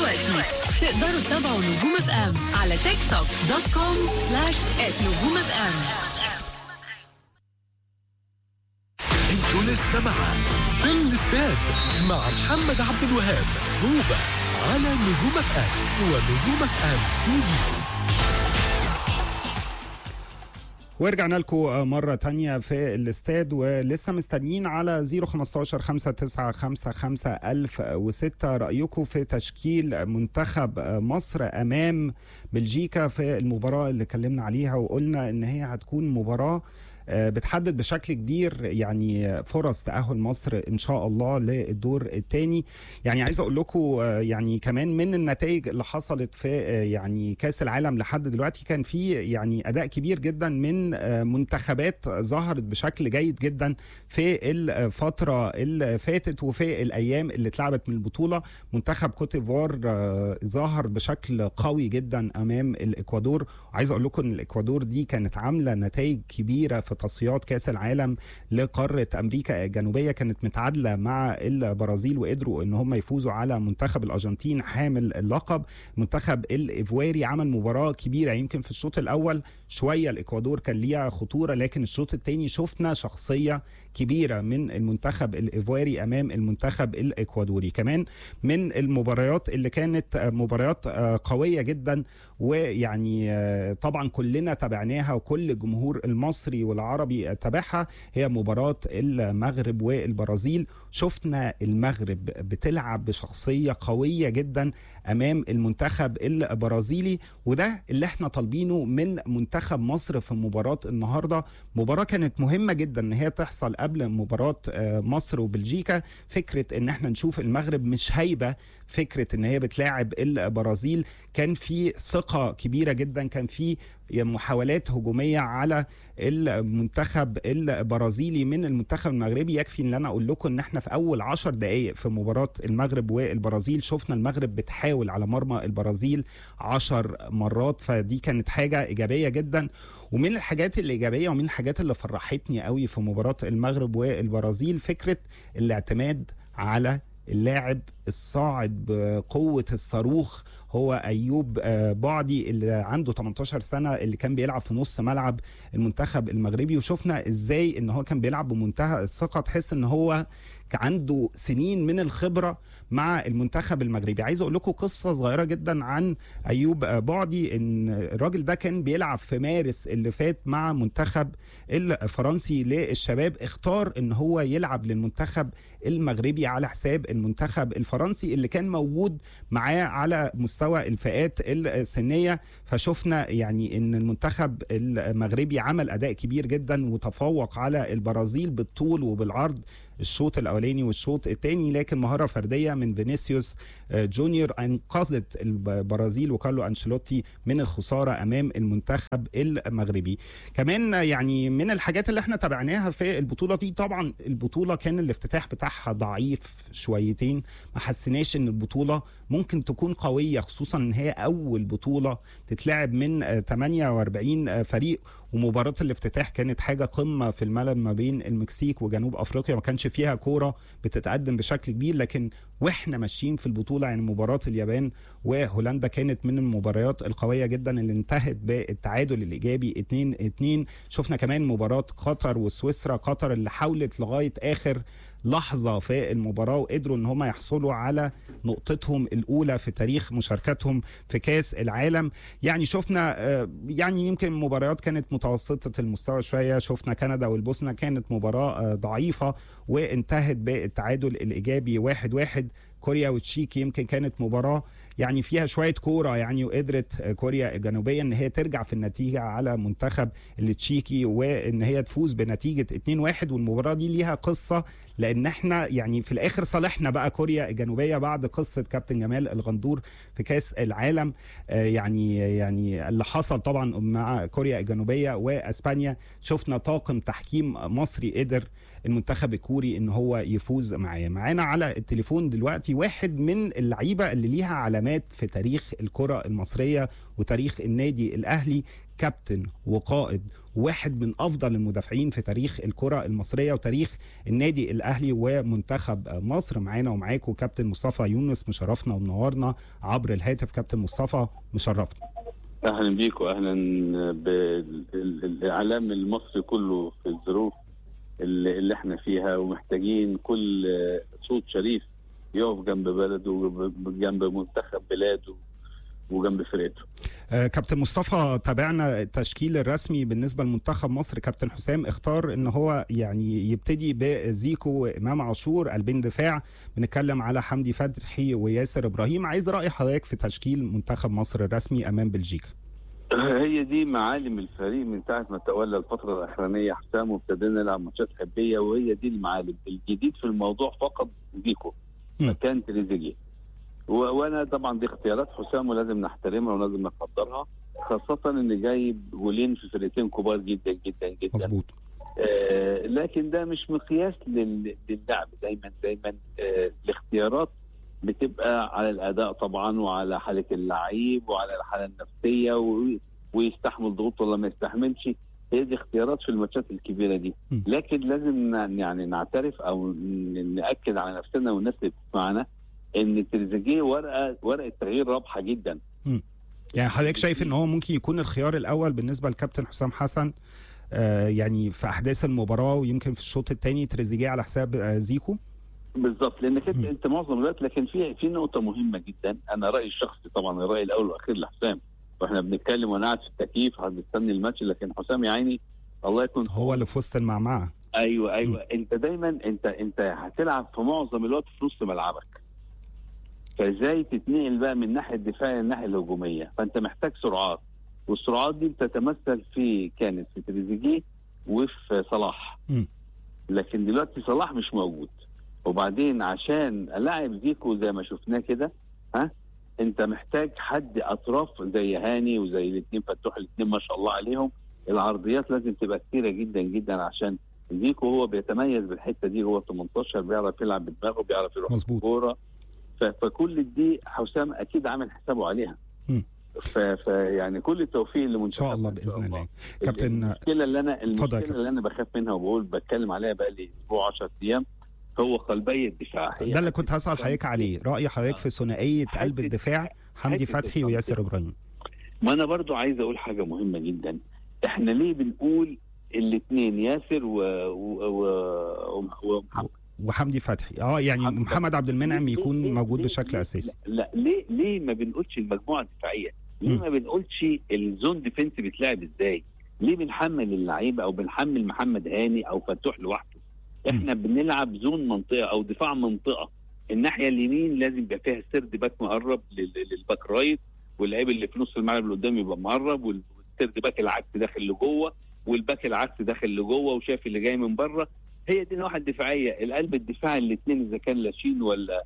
دلوقتي تقدروا تتابعوا نجوم اف ام على تيك توك دوت كوم سلاش نجوم اف ام انتوا لسه مع في الاستاد مع محمد عبد الوهاب هوبا على نجوم اف ام ونجوم اف ام تي في ورجعنا لكم مرة تانية في الاستاد ولسه مستنيين على 015 5955 1006 رأيكم في تشكيل منتخب مصر أمام بلجيكا في المباراة اللي اتكلمنا عليها وقلنا إن هي هتكون مباراة بتحدد بشكل كبير يعني فرص تأهل مصر إن شاء الله للدور الثاني يعني عايز أقول لكم يعني كمان من النتائج اللي حصلت في يعني كأس العالم لحد دلوقتي كان في يعني أداء كبير جدا من منتخبات ظهرت بشكل جيد جدا في الفترة اللي فاتت وفي الأيام اللي اتلعبت من البطولة منتخب كوتيفوار ظهر بشكل قوي جدا أمام الإكوادور وعايز أقول لكم إن الإكوادور دي كانت عاملة نتائج كبيرة في تصفيات كاس العالم لقاره امريكا الجنوبيه كانت متعادله مع البرازيل وقدروا ان هم يفوزوا على منتخب الارجنتين حامل اللقب منتخب الايفواري عمل مباراه كبيره يمكن في الشوط الاول شويه الاكوادور كان ليها خطوره لكن الشوط الثاني شفنا شخصيه كبيره من المنتخب الايفواري امام المنتخب الاكوادوري كمان من المباريات اللي كانت مباريات قويه جدا ويعني طبعا كلنا تابعناها وكل الجمهور المصري والعربي تابعها هي مباراه المغرب والبرازيل شفنا المغرب بتلعب بشخصيه قويه جدا امام المنتخب البرازيلي وده اللي احنا طالبينه من منتخب مصر في مباراه النهارده مباراه كانت مهمه جدا ان هي تحصل قبل مباراه مصر وبلجيكا فكره ان احنا نشوف المغرب مش هايبه فكره ان هي بتلاعب البرازيل كان في ثقه كبيره جدا كان في محاولات هجوميه على المنتخب البرازيلي من المنتخب المغربي يكفي ان انا اقول لكم ان احنا في اول عشر دقائق في مباراه المغرب والبرازيل شفنا المغرب بتحاول على مرمى البرازيل عشر مرات فدي كانت حاجه ايجابيه جدا ومن الحاجات الايجابيه ومن الحاجات اللي فرحتني قوي في مباراه المغرب والبرازيل فكره الاعتماد على اللاعب الصاعد بقوة الصاروخ هو أيوب بعدي اللي عنده 18 سنة اللي كان بيلعب في نص ملعب المنتخب المغربي وشفنا إزاي إن هو كان بيلعب بمنتهى الثقة تحس إن هو عنده سنين من الخبره مع المنتخب المغربي عايز اقول لكم قصه صغيره جدا عن ايوب بعدي ان الراجل ده كان بيلعب في مارس اللي فات مع منتخب الفرنسي للشباب اختار ان هو يلعب للمنتخب المغربي على حساب المنتخب الفرنسي اللي كان موجود معاه على مستوى الفئات السنيه فشفنا يعني ان المنتخب المغربي عمل اداء كبير جدا وتفوق على البرازيل بالطول وبالعرض الشوط الاولاني والشوط الثاني لكن مهاره فرديه من فينيسيوس جونيور انقذت البرازيل وكارلو انشيلوتي من الخساره امام المنتخب المغربي كمان يعني من الحاجات اللي احنا تابعناها في البطوله دي طبعا البطوله كان الافتتاح بتاعها ضعيف شويتين ما حسيناش ان البطوله ممكن تكون قويه خصوصا ان هي اول بطوله تتلعب من 48 فريق ومباراه الافتتاح كانت حاجه قمه في الملل ما بين المكسيك وجنوب افريقيا ما كانش فيها كوره بتتقدم بشكل كبير لكن واحنا ماشيين في البطوله يعني مباراه اليابان وهولندا كانت من المباريات القويه جدا اللي انتهت بالتعادل الايجابي 2 2 شفنا كمان مباراه قطر وسويسرا قطر اللي حاولت لغايه اخر لحظه في المباراه وقدروا ان هم يحصلوا على نقطتهم الاولى في تاريخ مشاركتهم في كاس العالم يعني شفنا يعني يمكن مباريات كانت متوسطه المستوى شويه شفنا كندا والبوسنه كانت مباراه ضعيفه وانتهت بالتعادل الايجابي واحد واحد كوريا وتشيك يمكن كانت مباراه يعني فيها شويه كوره يعني وقدرت كوريا الجنوبيه ان هي ترجع في النتيجه على منتخب التشيكي وان هي تفوز بنتيجه 2-1 والمباراه دي ليها قصه لان احنا يعني في الاخر صالحنا بقى كوريا الجنوبيه بعد قصه كابتن جمال الغندور في كاس العالم يعني يعني اللي حصل طبعا مع كوريا الجنوبيه واسبانيا شفنا طاقم تحكيم مصري قدر المنتخب الكوري ان هو يفوز معاه معانا على التليفون دلوقتي واحد من اللعيبه اللي ليها علامات في تاريخ الكره المصريه وتاريخ النادي الاهلي كابتن وقائد واحد من افضل المدافعين في تاريخ الكره المصريه وتاريخ النادي الاهلي ومنتخب مصر معانا ومعاكم كابتن مصطفى يونس مشرفنا ومنورنا عبر الهاتف كابتن مصطفى مشرفنا اهلا بيك واهلا بالاعلام المصري كله في الظروف اللي, اللي احنا فيها ومحتاجين كل صوت شريف يقف جنب بلده وجنب منتخب بلاده وجنب فرقته آه، كابتن مصطفى تابعنا التشكيل الرسمي بالنسبه لمنتخب مصر كابتن حسام اختار ان هو يعني يبتدي بزيكو وامام عاشور قلبين دفاع بنتكلم على حمدي فتحي وياسر ابراهيم عايز راي حضرتك في تشكيل منتخب مصر الرسمي امام بلجيكا هي دي معالم الفريق من ساعه ما تولى الفتره الاخرانيه حسام وابتدينا نلعب ماتشات حبيه وهي دي المعالم الجديد في الموضوع فقط زيكو م. مكان تريزيجيه و- وانا طبعا دي اختيارات حسام ولازم نحترمها ولازم نقدرها خاصه ان جايب جولين في فرقتين كبار جدا جدا جدا مظبوط آه لكن ده مش مقياس لل- للعب دايما دايما آه الاختيارات بتبقى على الاداء طبعا وعلى حاله اللعيب وعلى الحاله النفسيه و... ويستحمل ضغوط ولا ما يستحملش هي دي اختيارات في الماتشات الكبيره دي م. لكن لازم ن- يعني نعترف او ن- ناكد على نفسنا والناس اللي بتسمعنا ان تريزيجيه ورقه ورقه تغيير رابحه جدا يعني حضرتك شايف ان هو ممكن يكون الخيار الاول بالنسبه لكابتن حسام حسن آه يعني في احداث المباراه ويمكن في الشوط الثاني تريزيجيه على حساب آه زيكو بالظبط لانك انت مم. انت معظم الوقت لكن في في نقطه مهمه جدا انا رايي الشخصي طبعا الراي الاول والاخير لحسام واحنا بنتكلم وانا قاعد في التكييف هنستني الماتش لكن حسام يا عيني الله يكون هو اللي في وسط المعمعه ايوه ايوه انت دايما انت انت هتلعب في معظم الوقت في نص ملعبك فازاي تتنقل بقى من الناحيه الدفاعيه للناحيه الهجوميه فانت محتاج سرعات والسرعات دي بتتمثل في كانت في تريزيجيه وفي صلاح مم. لكن دلوقتي صلاح مش موجود وبعدين عشان الاعب زيكو زي ما شفناه كده ها انت محتاج حد اطراف زي هاني وزي الاثنين فتوح الاثنين ما شاء الله عليهم العرضيات لازم تبقى كتيره جدا جدا عشان زيكو هو بيتميز بالحته دي هو 18 بيعرف يلعب بدماغه بيعرف يروح مظبوط. كوره ف- فكل دي حسام اكيد عامل حسابه عليها مم. ف- فيعني كل التوفيق ان لمنتخب شاء الله باذن الله كابتن المشكله اللي انا اتفضل يا المشكله كابتن. اللي انا بخاف منها وبقول بتكلم عليها بقى لي اسبوع 10 ايام هو قلبي الدفاع هي ده اللي كنت هسال حضرتك عليه راي حضرتك في ثنائيه قلب حتة- الدفاع حمدي حتة فتحي وياسر ابراهيم ما انا برضو عايز اقول حاجه مهمه جدا احنا ليه بنقول الاثنين ياسر و... و... و... ومحمد وحمدي فتحي اه يعني محمد محمد عبد المنعم ليه- يكون ليه- موجود ليه- بشكل ليه- اساسي لا, لا ليه ليه ما بنقولش المجموعه الدفاعيه؟ ليه مم. ما بنقولش الزون ديفنس بيتلعب ازاي؟ ليه بنحمل اللعيبه او بنحمل محمد هاني او فتوح لوحده؟ احنا بنلعب زون منطقه او دفاع منطقه الناحيه اليمين لازم يبقى فيها سرد باك مقرب لل- للباك رايت واللعيب اللي في نص الملعب اللي قدام يبقى مقرب والسرد باك العكس داخل لجوه والباك العكس داخل لجوه وشايف اللي جاي من بره هي دي الناحيه الدفاعيه القلب الدفاعي الاثنين اذا كان لاشين ولا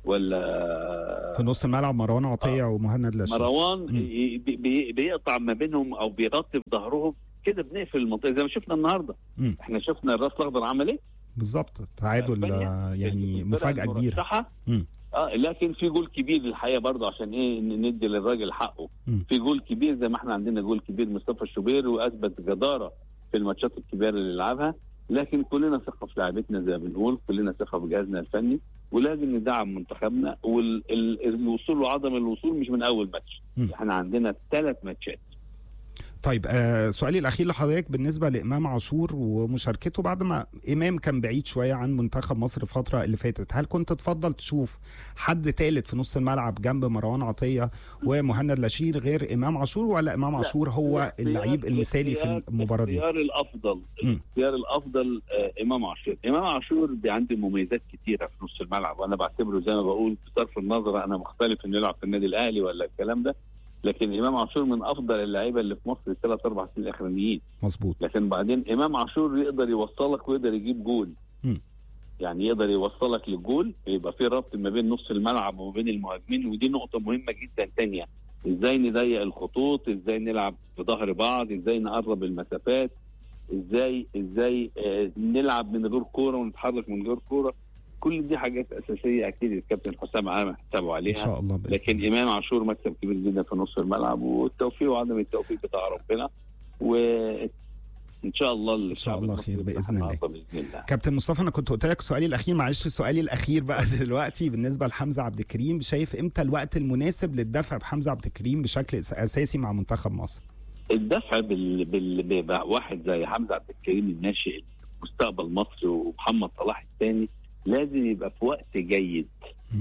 ولا في نص الملعب مروان عطيه ومهند لاشين مروان مم. ي- بي- بي- بيقطع ما بينهم او بيغطي في ظهرهم كده بنقفل المنطقه زي ما شفنا النهارده مم. احنا شفنا الراس الاخضر عمل ايه بالظبط تعادل أسبانيا. آه، يعني الفرقة مفاجاه كبيره المرشحة. مم. اه لكن في جول كبير الحقيقه برضه عشان ايه ن- ندي للراجل حقه مم. في جول كبير زي ما احنا عندنا جول كبير مصطفى الشوبير واثبت جداره في الماتشات الكبيره اللي لعبها لكن كلنا ثقه في لعبتنا زي ما بنقول كلنا ثقه في جهازنا الفني ولازم ندعم منتخبنا والوصول وعدم الوصول مش من اول ماتش مم. احنا عندنا ثلاث ماتشات طيب آه سؤالي الاخير لحضرتك بالنسبه لامام عاشور ومشاركته بعد ما امام كان بعيد شويه عن منتخب مصر الفتره اللي فاتت هل كنت تفضل تشوف حد ثالث في نص الملعب جنب مروان عطيه ومهند لاشين غير امام عاشور ولا امام عاشور هو الاختيار- اللعيب المثالي في الاختيار- المباراه دي الاختيار الافضل مم. الاختيار الافضل آه امام عاشور امام عاشور دي عنده مميزات كتيره في نص الملعب وانا بعتبره زي ما بقول بصرف النظر انا مختلف انه يلعب في النادي الاهلي ولا الكلام ده لكن امام عاشور من افضل اللعيبه اللي في مصر الثلاث اربع سنين الاخرانيين مظبوط لكن بعدين امام عاشور يقدر يوصلك ويقدر يجيب جول مم. يعني يقدر يوصلك للجول يبقى في ربط ما بين نص الملعب وما بين المهاجمين ودي نقطه مهمه جدا تانية ازاي نضيق الخطوط ازاي نلعب في ظهر بعض ازاي نقرب المسافات ازاي ازاي آه نلعب من غير كوره ونتحرك من غير كوره كل دي حاجات اساسيه اكيد الكابتن حسام عامل حسابه ان عليها شاء الله باذن لكن الله امام عاشور مكسب كبير جدا في نص الملعب والتوفيق وعدم التوفيق بتاع ربنا و ان شاء الله شاء الشعب الله المصري خير بإذن يفتح الله. النهارده باذن الله كابتن مصطفى انا كنت قلت لك سؤالي الاخير معلش سؤالي الاخير بقى دلوقتي بالنسبه لحمزه عبد الكريم شايف امتى الوقت المناسب للدفع بحمزه عبد الكريم بشكل أس- اساسي مع منتخب مصر الدفع بال... بال... بواحد زي حمزه عبد الكريم الناشئ مستقبل مصر ومحمد صلاح الثاني لازم يبقى في وقت جيد م.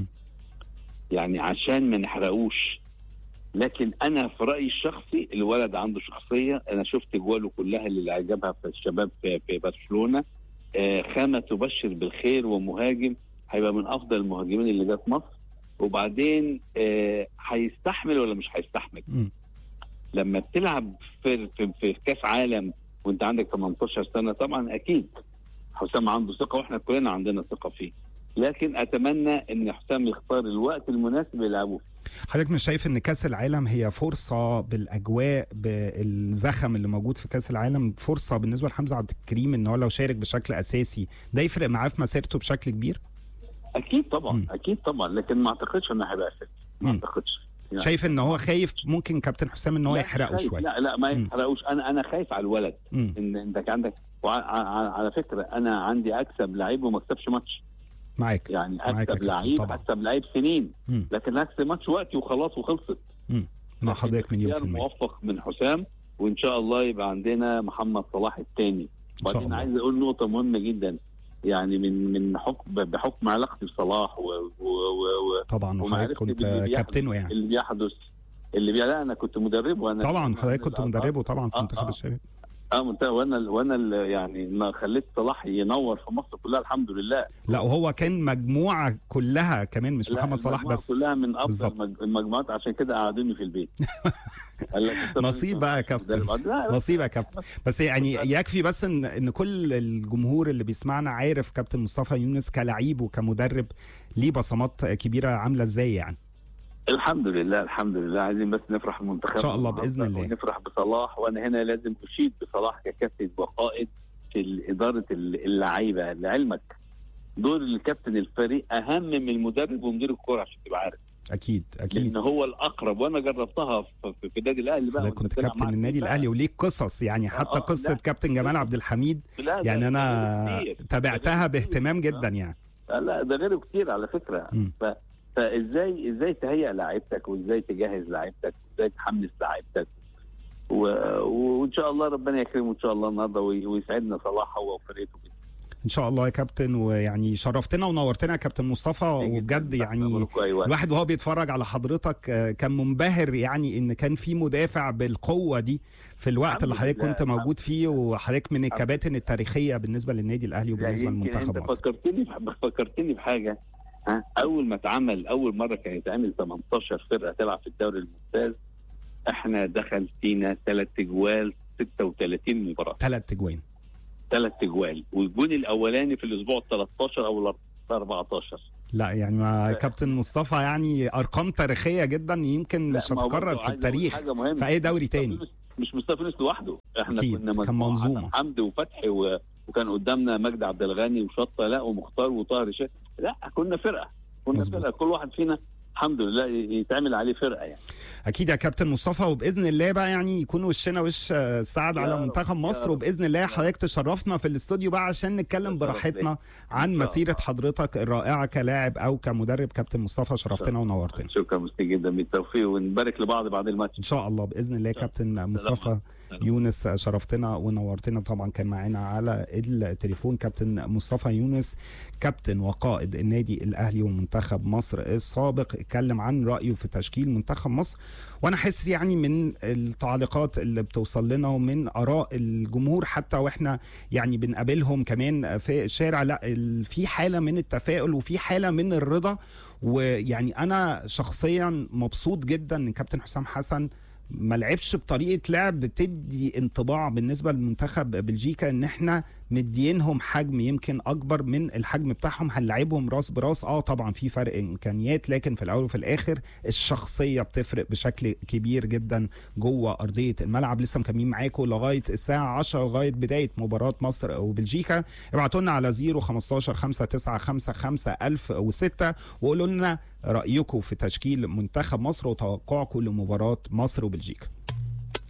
يعني عشان ما نحرقوش لكن انا في رايي الشخصي الولد عنده شخصيه انا شفت جواله كلها اللي عجبها في الشباب في, في برشلونه آه خامه تبشر بالخير ومهاجم هيبقى من افضل المهاجمين اللي جت مصر وبعدين آه هيستحمل ولا مش هيستحمل مم. لما بتلعب في في, في كاس عالم وانت عندك 18 سنه طبعا اكيد حسام عنده ثقه واحنا كلنا عندنا ثقه فيه لكن اتمنى ان حسام يختار الوقت المناسب يلعبه فيه حضرتك مش شايف ان كاس العالم هي فرصه بالاجواء بالزخم اللي موجود في كاس العالم فرصه بالنسبه لحمزه عبد الكريم ان هو لو شارك بشكل اساسي ده يفرق معاه في مسيرته بشكل كبير اكيد طبعا مم. اكيد طبعا لكن ما اعتقدش انه هيبقى اساسي ما مم. اعتقدش يعني شايف ان هو خايف ممكن كابتن حسام ان هو لا، يحرقه خايف. شويه لا لا ما مم. يحرقوش انا انا خايف على الولد مم. ان انت عندك وع- ع- على فكره انا عندي اكسب لعيب وما اكسبش ماتش معاك يعني معاك يا اكسب كابتن، لعيب طبعا. اكسب لعيب سنين مم. لكن اكسب ماتش وقتي وخلاص وخلصت مع حضرتك مليون في اختيار المية موفق من حسام وان شاء الله يبقى عندنا محمد صلاح الثاني إن شاء وبعدين الله. عايز اقول نقطه مهمه جدا يعني من من حكم بحكم علاقتي بصلاح و و و و طبعا وحضرتك ومعرفتي كنت باللي بيحدث- كابتنه يعني اللي بيحدث اللي بي... لا انا كنت مدربه وانا طبعا حضرتك كنت آه، آه، مدربه طبعا في آه، منتخب آه. الشباب اه منتهى وانا وانا اللي يعني ما خليت صلاح ينور في مصر كلها الحمد لله لا وهو كان مجموعه كلها كمان مش لا، محمد صلاح المجموعة بس كلها من افضل بالظبط. المج- المجموعات عشان كده قعدوني في البيت قال لك أنت نصيب بقى يا مش كابتن. مدرب. لا، لا، نصيب يا كابتن بس يعني يكفي بس ان ان كل الجمهور اللي بيسمعنا عارف كابتن مصطفى يونس كلعيب وكمدرب ليه بصمات كبيره عامله ازاي يعني الحمد لله الحمد لله عايزين بس نفرح المنتخب إن شاء الله بإذن الله. ونفرح بصلاح وانا هنا لازم اشيد بصلاح ككابتن وقائد في اداره اللعيبه لعلمك دور الكابتن الفريق اهم من المدرب ومدير الكوره عشان تبقى عارف اكيد اكيد لان هو الاقرب وانا جربتها في, في, في النادي الاهلي بقى حضرتك وأنت كنت بتلعب كابتن مع النادي الفريق الاهلي وليك قصص يعني حتى آه، قصه لا. كابتن جمال عبد الحميد بقى. لا، ده- يعني ده انا غيره كتير. تابعتها ده غيره باهتمام كتير. جدا يعني آه، لا ده غيره كتير على فكره مم. ف... فازاي ازاي تهيئ لعيبتك وازاي تجهز لعيبتك وازاي تحمس لعيبتك و... وان شاء الله ربنا يكرمه ان شاء الله النهارده وي... ويسعدنا صلاح هو وفريقه بإذن ان شاء الله يا كابتن ويعني شرفتنا ونورتنا يا كابتن مصطفى الله. وبجد يعني مبروك أي وقت. الواحد وهو بيتفرج على حضرتك آه، كان منبهر يعني ان كان في مدافع بالقوه دي في الوقت الحمد اللي حضرتك لله. كنت موجود فيه وحضرتك من الكباتن التاريخيه بالنسبه للنادي الاهلي يعني وبالنسبه يمكن لمنتخب انت مصر فكرتني بح- فكرتني بحاجه ها اول ما اتعمل اول مره كان يتعمل 18 فرقه تلعب في الدوري الممتاز احنا دخل فينا ثلاث اجوال 36 مباراه ثلاث اجوان ثلاث اجوال والجون الاولاني في الاسبوع ال 13 او ال 14 لا يعني مع كابتن مصطفى يعني ارقام تاريخيه جدا يمكن لا، مش ما هو هتتكرر برضه في عايز أقول التاريخ حاجة مهمة. في اي دوري تاني مش مصطفى يونس لوحده احنا أكيد، كنا كان مجموعة منظومة. حسن حمدي وفتحي و... وكان قدامنا مجدي عبد الغني وشطه لا ومختار وطاهر شيخ لا كنا فرقه كنا مظبوط. فرقه كل واحد فينا الحمد لله يتعمل عليه فرقه يعني اكيد يا كابتن مصطفى وباذن الله بقى يعني يكون وشنا وش آه، سعد يا على رب، منتخب يا مصر رب. وباذن الله حضرتك تشرفنا في الاستوديو بقى عشان نتكلم شرف براحتنا ليا. عن إن شاء مسيره الله. حضرتك الرائعه كلاعب او كمدرب كابتن مصطفى شرفتنا ونورتنا شكرا مستي جدا بالتوفيق ونبارك لبعض بعد الماتش ان شاء الله باذن الله كابتن مصطفى يونس شرفتنا ونورتنا طبعا كان معانا على التليفون كابتن مصطفى يونس كابتن وقائد النادي الاهلي ومنتخب مصر السابق اتكلم عن رايه في تشكيل منتخب مصر وانا حاسس يعني من التعليقات اللي بتوصل لنا ومن اراء الجمهور حتى واحنا يعني بنقابلهم كمان في الشارع لا ال- في حاله من التفاؤل وفي حاله من الرضا ويعني انا شخصيا مبسوط جدا ان كابتن حسام حسن ما لعبش بطريقه لعب بتدي انطباع بالنسبه لمنتخب بلجيكا ان احنا مدينهم حجم يمكن اكبر من الحجم بتاعهم هنلعبهم راس براس اه طبعا في فرق امكانيات لكن في الاول وفي الاخر الشخصيه بتفرق بشكل كبير جدا جوه ارضيه الملعب لسه مكملين معاكم لغايه الساعه 10 لغايه بدايه مباراه مصر وبلجيكا ابعتوا لنا على 0 15 5955 1006 وقولوا لنا رايكم في تشكيل منتخب مصر وتوقعكم لمباراه مصر وبلجيكا